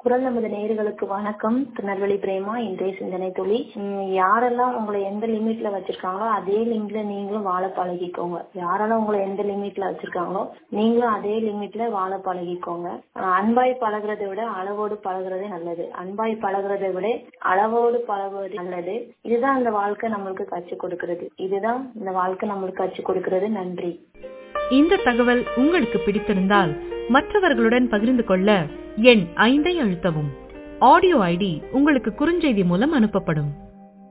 குரல் நமது நேயர்களுக்கு வணக்கம் திருநெல்வேலி பிரேமா இன்றைய சிந்தனை துளி உம் யாரெல்லாம் உங்களை எந்த லிமிட்ல வச்சிருக்காங்களோ அதே லிமிட்ல நீங்களும் வாழ பழகிக்கோங்க யாரெல்லாம் உங்களை எந்த லிமிட்ல வச்சிருக்காங்களோ நீங்களும் அதே லிமிட்ல வாழ பழகிக்கோங்க அஹ் அன்பாய் பழகுறதை விட அளவோடு பழகுறதே நல்லது அன்பாய் பழகுறதை விட அளவோடு பழகுவது நல்லது இதுதான் அந்த வாழ்க்கை நம்மளுக்கு கற்றுக் கொடுக்கிறது இதுதான் இந்த வாழ்க்கை நம்மளுக்கு கற்றுக் கொடுக்கிறது நன்றி இந்த தகவல் உங்களுக்கு பிடித்திருந்தால் மற்றவர்களுடன் பகிர்ந்து கொள்ள எண் ஐந்தை அழுத்தவும் ஆடியோ ஐடி உங்களுக்கு குறுஞ்செய்தி மூலம் அனுப்பப்படும்